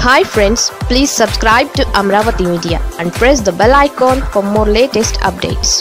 hi friends please subscribe to Amaravati media and press the bell icon for more latest updates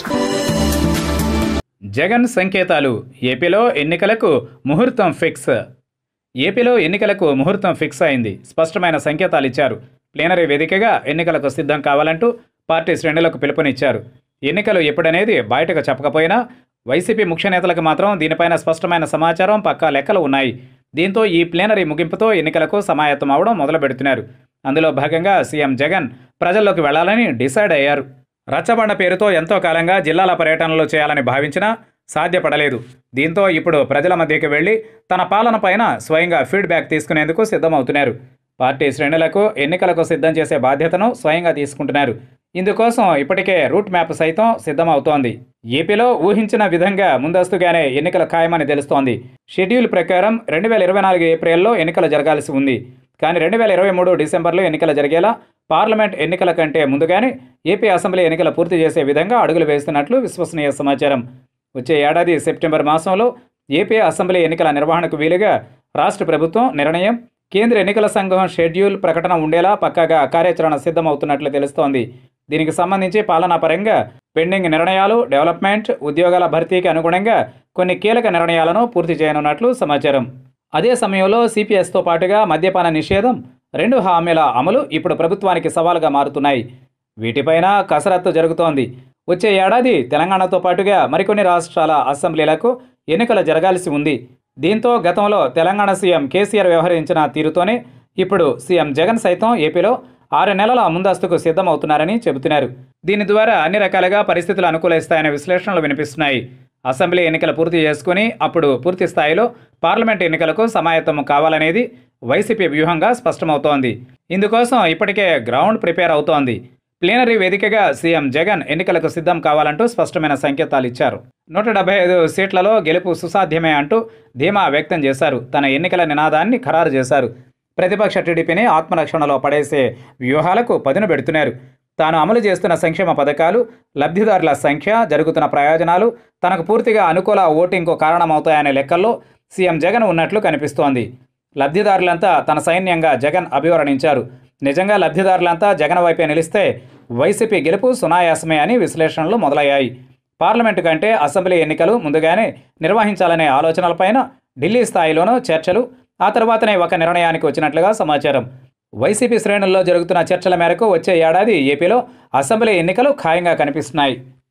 Jagan సంకేతాలు ఏపీలో ఎన్నికలకు ముహూర్తం fix ఏపీలో ఎన్నికలకు ముహూర్తం ఫిక్స్ అయింది స్పష్టమైన సంకేతాలు ఇచ్చారు ప్లీనరీ వేదికగా ఎన్నికలకు సిద్ధం కావాలంటూ పార్టీ శ్రేణులకు పిలుపునిచ్చారు ఎన్నికలు ఎప్పుడనేది బయటకు చెప్పకపోయినా వైసీపీ ముఖ్య నేతలకు మాత్రం దీనిపైన స్పష్టమైన సమాచారం పక్కా లెక్కలు ఉన్నాయి దీంతో ఈ ప్లీనరీ ముగింపుతో ఎన్నికలకు సమాయత్తం అవడం మొదలు పెడుతున్నారు అందులో భాగంగా సీఎం జగన్ ప్రజల్లోకి వెళ్లాలని డిసైడ్ అయ్యారు రచ్చబండ పేరుతో ఎంతో కాలంగా జిల్లాల పర్యటనలు చేయాలని భావించినా సాధ్యపడలేదు దీంతో ఇప్పుడు ప్రజల మధ్యకి వెళ్లి తన పాలన పైన స్వయంగా ఫీడ్బ్యాక్ తీసుకునేందుకు సిద్ధమవుతున్నారు పార్టీ శ్రేణులకు ఎన్నికలకు సిద్ధం చేసే బాధ్యతను స్వయంగా తీసుకుంటున్నారు ఇందుకోసం ఇప్పటికే రూట్ మ్యాప్ సైతం సిద్ధమవుతోంది ఏపీలో ఊహించిన విధంగా ముందస్తుగానే ఎన్నికల ఖాయమని తెలుస్తోంది షెడ్యూల్ ప్రకారం రెండు వేల ఇరవై నాలుగు ఏప్రిల్లో ఎన్నికలు జరగాల్సి ఉంది కానీ రెండు వేల ఇరవై మూడు డిసెంబర్లో ఎన్నికలు జరిగేలా పార్లమెంట్ ఎన్నికల కంటే ముందుగానే ఏపీ అసెంబ్లీ ఎన్నికలు పూర్తి చేసే విధంగా అడుగులు వేస్తున్నట్లు విశ్వసనీయ సమాచారం వచ్చే ఏడాది సెప్టెంబర్ మాసంలో ఏపీ అసెంబ్లీ ఎన్నికల నిర్వహణకు వీలుగా రాష్ట్ర ప్రభుత్వం నిర్ణయం కేంద్ర ఎన్నికల సంఘం షెడ్యూల్ ప్రకటన ఉండేలా పక్కాగా కార్యాచరణ సిద్ధమవుతున్నట్లు తెలుస్తోంది దీనికి సంబంధించి పాలనా పరంగా పెండింగ్ నిర్ణయాలు డెవలప్మెంట్ ఉద్యోగాల భర్తీకి అనుగుణంగా కొన్ని కీలక నిర్ణయాలను పూర్తి చేయనున్నట్లు సమాచారం అదే సమయంలో సిపిఎస్తో పాటుగా మద్యపాన నిషేధం రెండు హామీల అమలు ఇప్పుడు ప్రభుత్వానికి సవాలుగా మారుతున్నాయి వీటిపైన కసరత్తు జరుగుతోంది వచ్చే ఏడాది తెలంగాణతో పాటుగా మరికొన్ని రాష్ట్రాల అసెంబ్లీలకు ఎన్నికలు జరగాల్సి ఉంది దీంతో గతంలో తెలంగాణ సీఎం కేసీఆర్ వ్యవహరించిన తీరుతోనే ఇప్పుడు సీఎం జగన్ సైతం ఏపీలో ఆరు నెలల ముందస్తుకు సిద్ధమవుతున్నారని చెబుతున్నారు దీని ద్వారా అన్ని రకాలుగా పరిస్థితులు అనుకూలిస్తాయనే విశ్లేషణలు వినిపిస్తున్నాయి అసెంబ్లీ ఎన్నికలు పూర్తి చేసుకుని అప్పుడు పూర్తి స్థాయిలో పార్లమెంట్ ఎన్నికలకు సమాయత్తం కావాలనేది వైసీపీ వ్యూహంగా స్పష్టమవుతోంది ఇందుకోసం ఇప్పటికే గ్రౌండ్ ప్రిపేర్ అవుతోంది ప్లీనరీ వేదికగా సీఎం జగన్ ఎన్నికలకు సిద్ధం కావాలంటూ స్పష్టమైన సంకేతాలు ఇచ్చారు నూట డెబ్బై ఐదు సీట్లలో గెలుపు సుసాధ్యమే అంటూ ధీమా వ్యక్తం చేశారు తన ఎన్నికల నినాదాన్ని ఖరారు చేశారు ప్రతిపక్ష టీడీపీని ఆత్మరక్షణలో పడేసే వ్యూహాలకు పదును పెడుతున్నారు తాను అమలు చేస్తున్న సంక్షేమ పథకాలు లబ్ధిదారుల సంఖ్య జరుగుతున్న ప్రయోజనాలు తనకు పూర్తిగా అనుకూల ఓటింగ్కు కారణమవుతాయనే లెక్కల్లో సీఎం జగన్ ఉన్నట్లు కనిపిస్తోంది లబ్ధిదారులంతా తన సైన్యంగా జగన్ అభివర్ణించారు నిజంగా లబ్ధిదారులంతా జగన్ వైపే నిలిస్తే వైసీపీ గెలుపు సునాయాసమే అని విశ్లేషణలు మొదలయ్యాయి పార్లమెంటు కంటే అసెంబ్లీ ఎన్నికలు ముందుగానే నిర్వహించాలనే ఆలోచనలపైన ఢిల్లీ స్థాయిలోనూ చర్చలు ఆ తర్వాతనే ఒక నిర్ణయానికి వచ్చినట్లుగా సమాచారం వైసీపీ శ్రేణుల్లో జరుగుతున్న చర్చల మేరకు వచ్చే ఏడాది ఏపీలో అసెంబ్లీ ఎన్నికలు ఖాయంగా కనిపిస్తున్నాయి